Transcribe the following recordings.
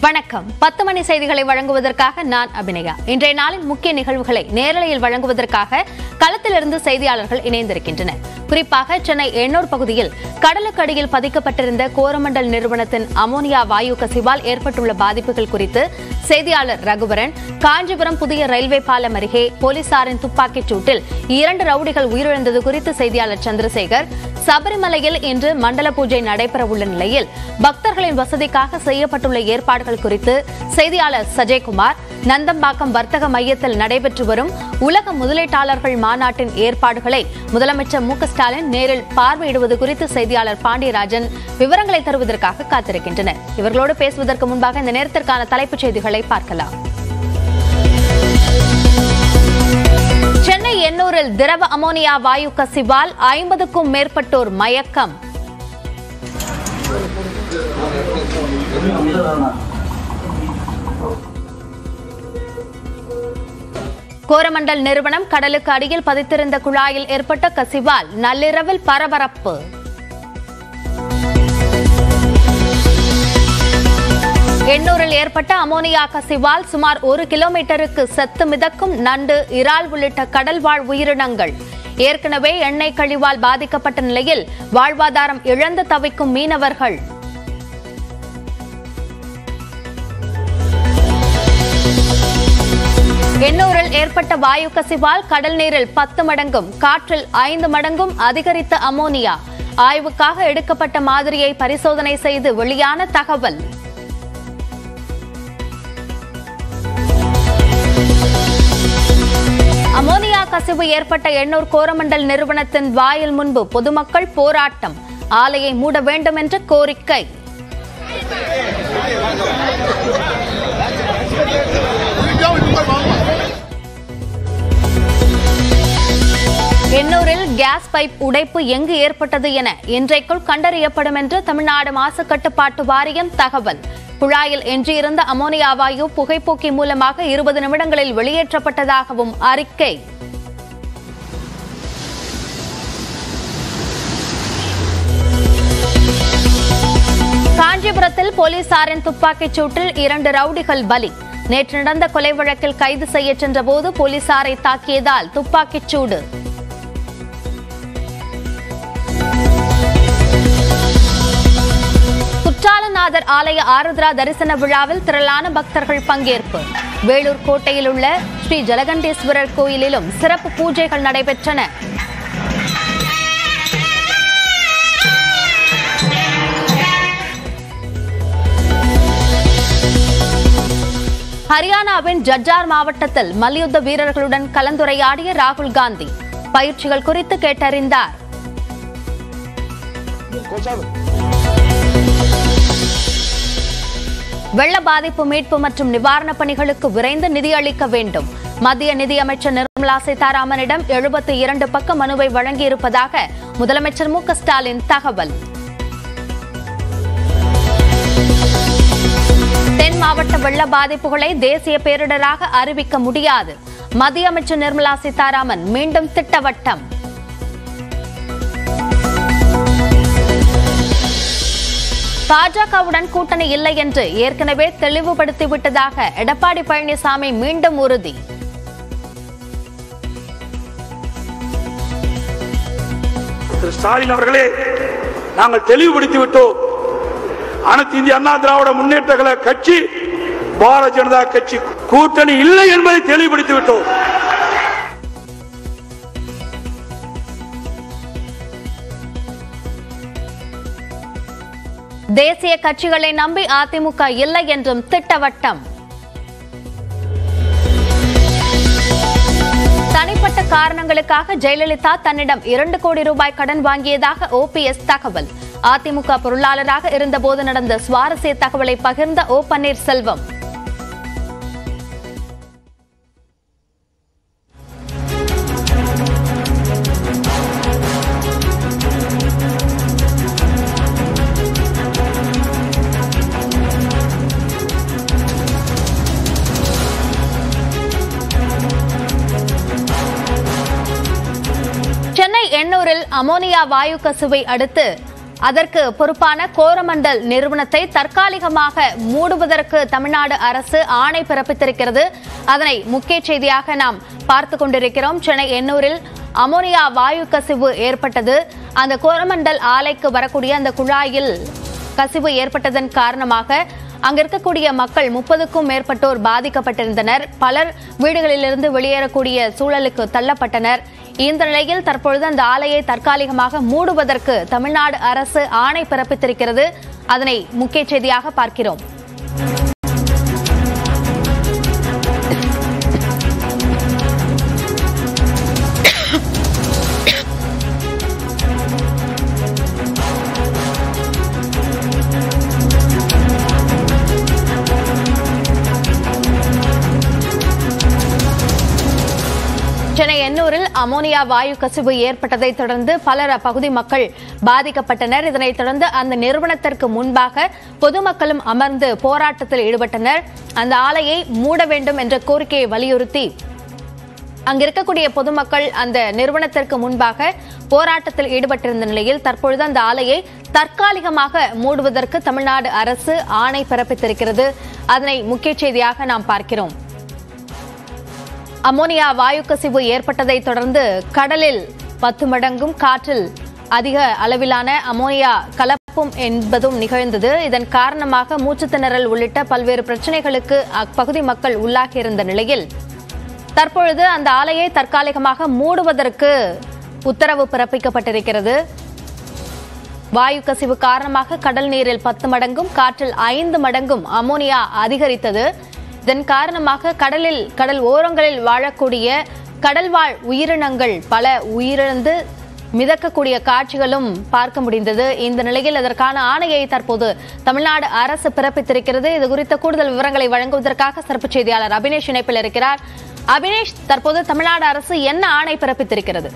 வணக்கம் பத்து மணி செய்திகளை வழங்குவதற்காக நான் அபிநயா இன்றைய நாளின் முக்கிய நிகழ்வுகளை நேரலையில் வழங்குவதற்காக களத்திலிருந்து செய்தியாளர்கள் இணைந்திருக்கின்றனர் குறிப்பாக சென்னை எண்ணூர் பகுதியில் கடலுக்கு அடியில் பதிக்கப்பட்டிருந்த கோரமண்டல் நிறுவனத்தின் அமோனியா வாயு கசிவால் ஏற்பட்டுள்ள பாதிப்புகள் குறித்து செய்தியாளர் ரகுவரன் காஞ்சிபுரம் புதிய ரயில்வே பாலம் அருகே போலீசாரின் துப்பாக்கிச் சூட்டில் இரண்டு ரவுடிகள் உயிரிழந்தது குறித்து செய்தியாளர் சந்திரசேகர் சபரிமலையில் இன்று மண்டல பூஜை நடைபெறவுள்ள நிலையில் பக்தர்களின் வசதிக்காக செய்யப்பட்டுள்ள ஏற்பாடுகள் குறித்து செய்தியாளர் சஜய்குமார் நந்தம்பாக்கம் வர்த்தக மையத்தில் நடைபெற்று வரும் உலக முதலீட்டாளர்கள் மாநாட்டின் ஏற்பாடுகளை முதலமைச்சர் மு க ஸ்டாலின் நேரில் பார்வையிடுவது குறித்து செய்தியாளர் பாண்டியராஜன் விவரங்களை தருவதற்காக காத்திருக்கின்றனர் இவர்களோடு பேசுவதற்கு முன்பாக இந்த நேரத்திற்கான தலைப்புச் செய்திகளை பார்க்கலாம் சென்னை எண்ணூரில் திரவ அமோனியா வாயு கசிவால் ஐம்பதுக்கும் மேற்பட்டோர் மயக்கம் கோரமண்டல் நிறுவனம் கடலுக்கு அடியில் பதித்திருந்த குழாயில் ஏற்பட்ட கசிவால் நள்ளிரவில் பரபரப்பு எண்ணூரில் ஏற்பட்ட அமோனியா கசிவால் சுமார் ஒரு கிலோமீட்டருக்கு செத்து மிதக்கும் நண்டு இறால் உள்ளிட்ட கடல்வாழ் உயிரினங்கள் ஏற்கனவே எண்ணெய் கழிவால் பாதிக்கப்பட்ட நிலையில் வாழ்வாதாரம் இழந்து தவிக்கும் மீனவர்கள் எண்ணூரில் ஏற்பட்ட வாயு கசிவால் கடல் நீரில் பத்து மடங்கும் காற்றில் ஐந்து மடங்கும் அதிகரித்த அமோனியா ஆய்வுக்காக எடுக்கப்பட்ட மாதிரியை பரிசோதனை செய்து வெளியான தகவல் அமோனியா கசிவு ஏற்பட்ட எண்ணூர் கோரமண்டல் நிறுவனத்தின் வாயில் முன்பு பொதுமக்கள் போராட்டம் ஆலையை மூட வேண்டும் என்ற கோரிக்கை எண்ணூரில் கேஸ் பைப் உடைப்பு எங்கு ஏற்பட்டது என இன்றைக்குள் கண்டறியப்படும் என்று தமிழ்நாடு மாசு கட்டுப்பாட்டு வாரியம் தகவல் குழாயில் எஞ்சியிருந்த அமோனியா வாயு புகைப்போக்கி மூலமாக இருபது நிமிடங்களில் வெளியேற்றப்பட்டதாகவும் அறிக்கை காஞ்சிபுரத்தில் போலீசாரின் துப்பாக்கிச் சூட்டில் இரண்டு ரவுடிகள் பலி நேற்று நடந்த கொலை வழக்கில் கைது செய்ய சென்றபோது போலீசாரை தாக்கியதால் துப்பாக்கிச் சூடு குற்றாலநாதர் ஆலய ஆருத்ரா தரிசன விழாவில் திரளான பக்தர்கள் பங்கேற்பு வேலூர் கோட்டையில் உள்ள ஸ்ரீ ஜலகண்டேஸ்வரர் கோயிலிலும் சிறப்பு பூஜைகள் நடைபெற்றன ஹரியானாவின் ஜஜ்ஜார் மாவட்டத்தில் மல்யுத்த வீரர்களுடன் கலந்துரையாடிய ராகுல் காந்தி பயிற்சிகள் குறித்து கேட்டறிந்தார் வெள்ள பாதிப்பு மீட்பு மற்றும் நிவாரணப் பணிகளுக்கு விரைந்து நிதி அளிக்க வேண்டும் மத்திய நிதியமைச்சர் நிர்மலா சீதாராமனிடம் எழுபத்தி இரண்டு பக்க மனுவை வழங்கியிருப்பதாக முதலமைச்சர் மு க ஸ்டாலின் தகவல் தென் மாவட்ட வெள்ள பாதிப்புகளை தேசிய பேரிடராக அறிவிக்க முடியாது மத்திய அமைச்சர் நிர்மலா சீதாராமன் மீண்டும் திட்டவட்டம் பாஜகவுடன் கூட்டணி இல்லை என்று ஏற்கனவே தெளிவுபடுத்திவிட்டதாக எடப்பாடி பழனிசாமி மீண்டும் உறுதி திரு ஸ்டாலின் அவர்களே நாங்கள் தெளிவுபடுத்தி விட்டோம் அனைத்து இந்திய அண்ணா திராவிட முன்னேற்ற கழக கட்சி பாரதிய ஜனதா கட்சி கூட்டணி இல்லை என்பதை தெளிவுபடுத்தி விட்டோம் தேசிய கட்சிகளை நம்பி அதிமுக இல்லை என்றும் திட்டவட்டம் தனிப்பட்ட காரணங்களுக்காக ஜெயலலிதா தன்னிடம் இரண்டு கோடி ரூபாய் கடன் வாங்கியதாக ஓபிஎஸ் தகவல் அதிமுக பொருளாளராக இருந்தபோது நடந்த சுவாரஸ்ய தகவலை பகிர்ந்த ஓ பன்னீர்செல்வம் சென்னை எண்ணூரில் அமோனியா வாயு கசிவை அடுத்து அதற்கு பொறுப்பான கோரமண்டல் நிறுவனத்தை தற்காலிகமாக மூடுவதற்கு தமிழ்நாடு அரசு ஆணை பிறப்பித்திருக்கிறது அதனை முக்கிய செய்தியாக நாம் பார்த்து கொண்டிருக்கிறோம் சென்னை எண்ணூரில் அமோனியா வாயு கசிவு ஏற்பட்டது அந்த கோரமண்டல் ஆலைக்கு வரக்கூடிய அந்த குழாயில் கசிவு ஏற்பட்டதன் காரணமாக அங்க இருக்கக்கூடிய மக்கள் முப்பதுக்கும் மேற்பட்டோர் பாதிக்கப்பட்டிருந்தனர் பலர் வீடுகளிலிருந்து வெளியேறக்கூடிய சூழலுக்கு தள்ளப்பட்டனர் இந்த நிலையில் தற்பொழுது அந்த ஆலையை தற்காலிகமாக மூடுவதற்கு தமிழ்நாடு அரசு ஆணை பிறப்பித்திருக்கிறது அதனை முக்கிய செய்தியாக பார்க்கிறோம் சென்னை எண்ணூரில் அமோனியா வாயு கசிவு ஏற்பட்டதை தொடர்ந்து பலர் அப்பகுதி மக்கள் பாதிக்கப்பட்டனர் இதனைத் தொடர்ந்து அந்த நிறுவனத்திற்கு முன்பாக பொதுமக்களும் அமர்ந்து போராட்டத்தில் ஈடுபட்டனர் அந்த ஆலையை மூட வேண்டும் என்ற கோரிக்கையை வலியுறுத்தி அங்க இருக்கக்கூடிய பொதுமக்கள் அந்த நிறுவனத்திற்கு முன்பாக போராட்டத்தில் ஈடுபட்டிருந்த நிலையில் தற்பொழுது அந்த ஆலையை தற்காலிகமாக மூடுவதற்கு தமிழ்நாடு அரசு ஆணை பிறப்பித்திருக்கிறது அதனை முக்கிய செய்தியாக நாம் பார்க்கிறோம் அமோனியா வாயு கசிவு ஏற்பட்டதை தொடர்ந்து கடலில் பத்து மடங்கும் காற்றில் அதிக அளவிலான அமோனியா கலப்பும் என்பதும் நிகழ்ந்தது இதன் காரணமாக மூச்சுத் திணறல் உள்ளிட்ட பல்வேறு பிரச்சனைகளுக்கு அப்பகுதி மக்கள் உள்ளாகியிருந்த நிலையில் தற்பொழுது அந்த ஆலையை தற்காலிகமாக மூடுவதற்கு உத்தரவு பிறப்பிக்கப்பட்டிருக்கிறது வாயு கசிவு காரணமாக கடல் நீரில் பத்து மடங்கும் காற்றில் ஐந்து மடங்கும் அமோனியா அதிகரித்தது இதன் காரணமாக கடலில் கடல் ஓரங்களில் வாழக்கூடிய கடல்வாழ் உயிரினங்கள் பல உயிரிழந்து மிதக்கக்கூடிய காட்சிகளும் பார்க்க முடிந்தது இந்த நிலையில் அதற்கான ஆணையை தற்போது தமிழ்நாடு அரசு பிறப்பித்திருக்கிறது இது குறித்த கூடுதல் விவரங்களை வழங்குவதற்காக சிறப்பு செய்தியாளர் அபினேஷ் இணைப்பில் இருக்கிறார் அபினேஷ் தற்போது தமிழ்நாடு அரசு என்ன ஆணை பிறப்பித்திருக்கிறது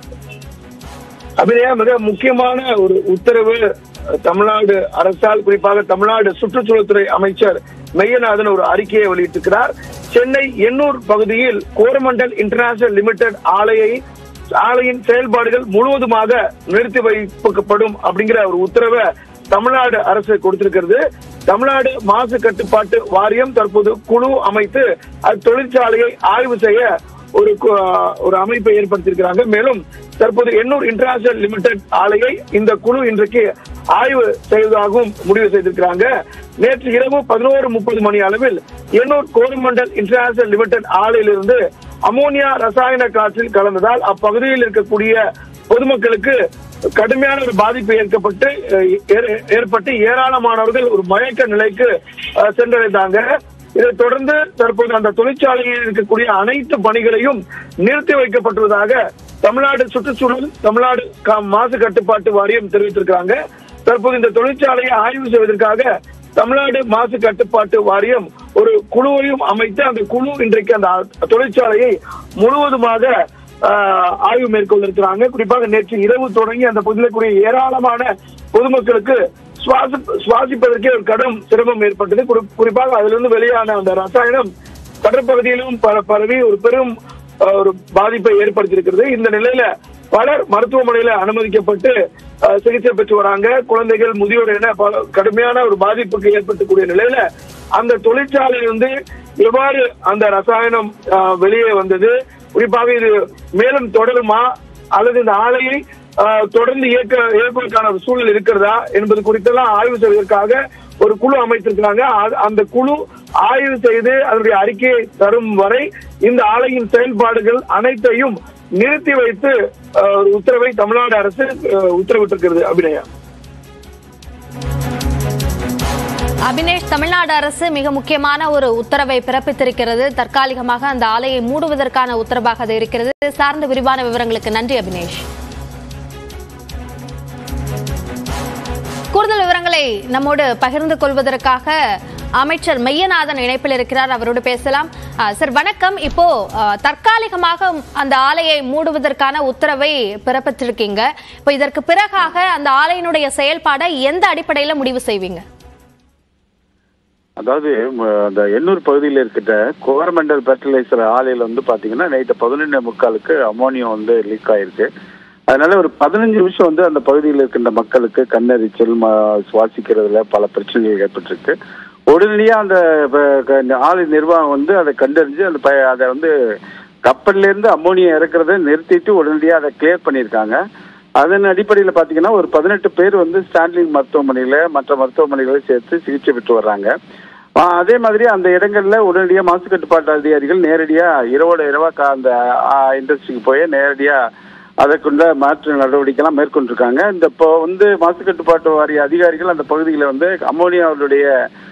அபிநயா மிக முக்கியமான ஒரு உத்தரவு தமிழ்நாடு அரசால் குறிப்பாக தமிழ்நாடு சுற்றுச்சூழல்துறை அமைச்சர் மெய்யநாதன் ஒரு அறிக்கையை வெளியிட்டிருக்கிறார் சென்னை எண்ணூர் பகுதியில் கோரமண்டல் இன்டர்நேஷனல் லிமிடெட் ஆலையை ஆலையின் செயல்பாடுகள் முழுவதுமாக நிறுத்தி வைக்கப்படும் அப்படிங்கிற ஒரு உத்தரவை தமிழ்நாடு அரசு கொடுத்திருக்கிறது தமிழ்நாடு மாசு கட்டுப்பாட்டு வாரியம் தற்போது குழு அமைத்து அது தொழிற்சாலையை ஆய்வு செய்ய ஒரு கு- ஒரு அமைப்பை ஏற்படுத்தியிருக்கிறாங்க மேலும் தற்போது எண்ணூர் இன்டர்நேஷனல் லிமிடெட் ஆலையை இந்த குழு இன்றைக்கு ஆய்வு செய்வதாகவும் முடிவு செய்திருக்கிறாங்க நேற்று இரவு பதினோரு முப்பது மணி அளவில் எண்ணூர் கோரமண்டல் இன்டர்நேஷனல் லிமிடெட் ஆலையிலிருந்து அமோனியா ரசாயன காற்றில் கலந்ததால் அப்பகுதியில் இருக்கக்கூடிய பொதுமக்களுக்கு கடுமையான ஒரு பாதிப்பு ஏற்கப்பட்டு அஹ், ஏற்- ஏற்பட்டு ஏராளமானவர்கள் ஒரு மயக்க நிலைக்கு அஹ், சென்றடைந்தாங்க இதைத் தொடர்ந்து தற்போது அந்த தொழிற்சாலையில் இருக்கக்கூடிய அனைத்து பணிகளையும் நிறுத்தி வைக்கப்பட்டுள்ளதாக தமிழ்நாடு சுற்றுச்சூழல் தமிழ்நாடு கா- மாசு கட்டுப்பாட்டு வாரியம் தெரிவித்திருக்காங்க தற்போது இந்த தொழிற்சாலையை ஆய்வு செய்வதற்காக தமிழ்நாடு மாசு கட்டுப்பாட்டு வாரியம் ஒரு குழுவையும் அமைத்து அந்த குழு இன்றைக்கு அந்த தொழிற்சாலையை முழுவதுமாக ஆஹ், ஆய்வு மேற்கொள்ள இருக்கிறாங்க குறிப்பாக நேற்று இரவு தொடங்கி அந்த பகுதியில் இருக்கக்கூடிய ஏராளமான பொதுமக்களுக்கு சுவாசி சுவாசிப்பதற்கே ஒரு கடும் சிரமம் ஏற்பட்டது குறி- குறிப்பாக அதிலிருந்து வெளியான அந்த ரசாயனம் கடற்பகுதியிலும் பர- பரவி ஒரு பெரும் ஆஹ், ஒரு பாதிப்பை ஏற்படுத்தியிருக்கிறது இந்த நிலையில பலர் மருத்துவமனையில அனுமதிக்கப்பட்டு ஆஹ், சிகிச்சை பெற்று வராங்க குழந்தைகள் முதியோர் என பல கடுமையான ஒரு பாதிப்புக்கு ஏற்பட்டக்கூடிய நிலையில அந்த தொழிற்சாலையிலிருந்து எவ்வாறு அந்த ரசாயனம் ஆஹ், வெளியே வந்தது குறிப்பாக இது மேலும் தொடருமா அல்லது இந்த ஆலையை ஆஹ், தொடர்ந்து இயக்க இயக்குவதற்கான ஒரு சூழல் இருக்கிறதா என்பது குறித்தெல்லாம் ஆய்வு செய்வதற்காக ஒரு குழு அமைத்திருக்கிறாங்க அது- அந்த குழு ஆய்வு செய்து அதனுடைய அறிக்கையை தரும் வரை இந்த ஆலையின் செயல்பாடுகள் அனைத்தையும் நிறுத்தி வைத்து ஆஹ், ஒரு உத்தரவை தமிழ்நாடு அரசு ஆஹ், உத்தரவிட்டிருக்கிறது அபிநயா அபினேஷ் தமிழ்நாடு அரசு மிக முக்கியமான ஒரு உத்தரவை பிறப்பித்திருக்கிறது தற்காலிகமாக அந்த ஆலையை மூடுவதற்கான உத்தரவாக அது இருக்கிறது இது சார்ந்த விரிவான விவரங்களுக்கு நன்றி அபினேஷ் கூடுதல் விவரங்களை நம்மோடு பகிர்ந்து கொள்வதற்காக அமைச்சர் மெய்யநாதன் இணைப்பில் இருக்கிறார் அவரோடு பேசலாம் அஹ், சார் வணக்கம் இப்போ அஹ், தற்காலிகமாக அந்த ஆலையை மூடுவதற்கான உத்தரவை பிறப்பித்திருக்கீங்க இப்போ இதற்கு பிறகாக அந்த ஆலையினுடைய செயல்பாடை எந்த அடிப்படையில முடிவு செய்வீங்க அதாவது ம, அந்த எண்ணூர் பகுதியில் இருக்கிற கோரமண்டல் ஃபெர்டிலைசர் ஆலையில் வந்து பார்த்தீங்கன்னா நைட்டு பதினொன்று முக்காலுக்கு அமோனியம் வந்து லீக் ஆயிருக்கு அதனால ஒரு பதினஞ்சு நிமிஷம் வந்து அந்த பகுதியில் இருக்கின்ற மக்களுக்கு கண்ணெரிச்சல் ம- சுவாசிக்கிறதுல பல பிரச்சனைகள் ஏற்பட்டிருக்கு உடனடியா அந்த ப- க- ஆலை நிர்வாகம் வந்து அதை கண்டறிஞ்சு அந்த ப- அதை வந்து கப்பல்ல இருந்து அம்மோனியா இறக்குறதை நிறுத்திட்டு உடனடியா அதை கிளியர் பண்ணியிருக்காங்க அதன் அடிப்படையில் பார்த்தீங்கன்னா ஒரு பதினெட்டு பேர் வந்து ஸ்டான்லிங் மருத்துவமனையில மற்ற மருத்துவமனைகளை சேர்த்து சிகிச்சை பெற்று வர்றாங்க ஆ, அதே மாதிரி அந்த இடங்கள்ல உடனடியாக மாசு கட்டுப்பாட்டு அதிகாரிகள் நேரடியா இரவோட இரவா கா- அந்த இண்டஸ்ட்ரிக்கு போய் நேரடியா அதற்குள்ள மாற்று நடவடிக்கைலாம் மேற்கொண்டிருக்காங்க இந்த இப்போ வந்து மாசு கட்டுப்பாட்டு வாரிய அதிகாரிகள் அந்த பகுதியில் வந்து அம்மோனியாவுடைய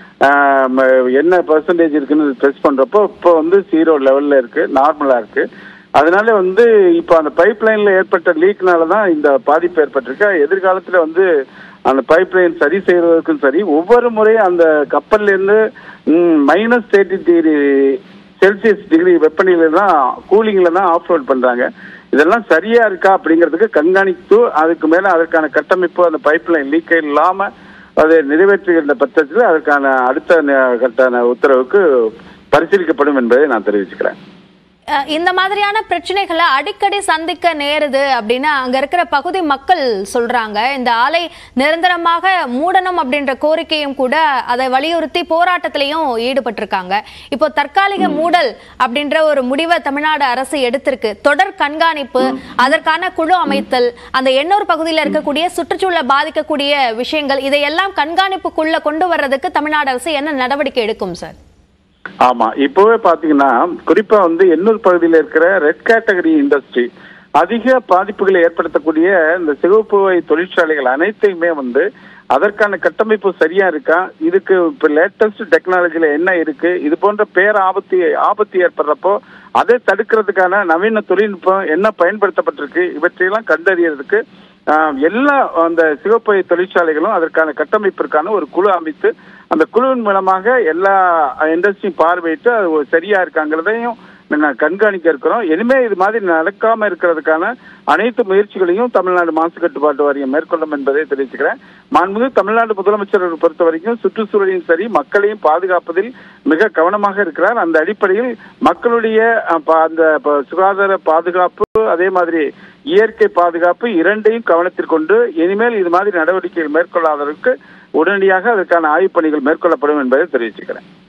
ஆம், என்ன பெர்சன்டேஜ் இருக்குன்னு டெஸ்ட் பண்றப்போ இப்போ வந்து ஜீரோ லெவல்ல இருக்கு நார்மலா இருக்கு அதனால வந்து இப்போ அந்த பைப் லைன்ல ஏற்பட்ட லீக்னால தான் இந்த பாதிப்பு ஏற்பட்டிருக்கு எதிர்காலத்துல வந்து அந்த பைப் லைன் சரி செய்வதற்கும் சரி ஒவ்வொரு முறையும் அந்த கப்பல்ல இருந்து minus thirty degree Celsius degree வெப்பநிலையில தான் கூலிங்ல தான் ஆஃப் ரோட் பண்றாங்க இதெல்லாம் சரியா இருக்கா அப்படிங்கிறதுக்கு கண்காணித்து அதுக்கு மேல அதற்கான கட்டமைப்பு அந்த பைப் லைன் லீக் இல்லாம அதை நிறைவேற்றுகின்ற பட்சத்தில் அதற்கான அடுத்த ந- கட்டான உத்தரவுக்கு பரிசீலிக்கப்படும் என்பதை நான் தெரிவிச்சுக்கிறேன் அஹ் இந்த மாதிரியான பிரச்சனைகளை அடிக்கடி சந்திக்க நேருது அப்படின்னு அங்க இருக்கிற பகுதி மக்கள் சொல்றாங்க இந்த ஆலை நிரந்தரமாக மூடணும் அப்படின்ற கோரிக்கையும் கூட அதை வலியுறுத்தி போராட்டத்திலையும் ஈடுபட்டிருக்காங்க இப்போ தற்காலிக மூடல் அப்படின்ற ஒரு முடிவை தமிழ்நாடு அரசு எடுத்திருக்கு தொடர் கண்காணிப்பு அதற்கான குழு அமைத்தல் அந்த எண்ணூர் பகுதியில் இருக்கக்கூடிய சுற்றுச்சூழலை பாதிக்கக்கூடிய விஷயங்கள் இதையெல்லாம் கண்காணிப்புக்குள்ள கொண்டு வர்றதுக்கு தமிழ்நாடு அரசு என்ன நடவடிக்கை எடுக்கும் சார் ஆமா இப்பவே பாத்தீங்கன்னா குறிப்பா வந்து எண்ணூர் பகுதியில் இருக்கிற ரெட் கேட்டகரி இண்டஸ்ட்ரி அதிக பாதிப்புகளை ஏற்படுத்தக்கூடிய இந்த சிவப்புவை தொழிற்சாலைகள் அனைத்தையுமே வந்து அதற்கான கட்டமைப்பு சரியா இருக்கா இதுக்கு இப்ப லேட்டஸ்ட் டெக்னாலஜில என்ன இருக்கு இது போன்ற பேர் ஆபத்து ஆபத்து ஏற்படுறப்போ அதை தடுக்கிறதுக்கான நவீன தொழில்நுட்பம் என்ன பயன்படுத்தப்பட்டிருக்கு இவற்றையெல்லாம் கண்டறியறதுக்கு ஆஹ், எல்லா அந்த சிவப்பை தொழிற்சாலைகளும் அதற்கான கட்டமைப்பிற்கான ஒரு குழு அமைத்து அந்த குழுவின் மூலமாக எல்லா இண்டஸ்ட்ரியும் பார்வையிட்டு அது ஒரு சரியா இருக்காங்கிறதையும் நாங்கள் கண்காணிக்க இருக்கிறோம் இனிமே இது மாதிரி நடக்காம இருக்கிறதுக்கான அனைத்து முயற்சிகளையும் தமிழ்நாடு மாசு கட்டுப்பாட்டு வாரியம் மேற்கொள்ளும் என்பதை தெரிவிச்சுக்கிறேன் மாண்புமிகு தமிழ்நாடு முதலமைச்சர் பொறுத்த வரைக்கும் சுற்றுச்சூழலையும் சரி மக்களையும் பாதுகாப்பதில் மிக கவனமாக இருக்கிறார் அந்த அடிப்படையில் மக்களுடைய அஹ், பா- அந்த ப- சுகாதார பாதுகாப்பு அதே மாதிரி இயற்கை பாதுகாப்பு இரண்டையும் கவனத்தில் கொண்டு இனிமேல் இது மாதிரி நடவடிக்கைகள் மேற்கொள்ளாததற்கு உடனடியாக அதற்கான ஆய்வுப் பணிகள் மேற்கொள்ளப்படும் என்பதை தெரிவிச்சுக்கிறேன்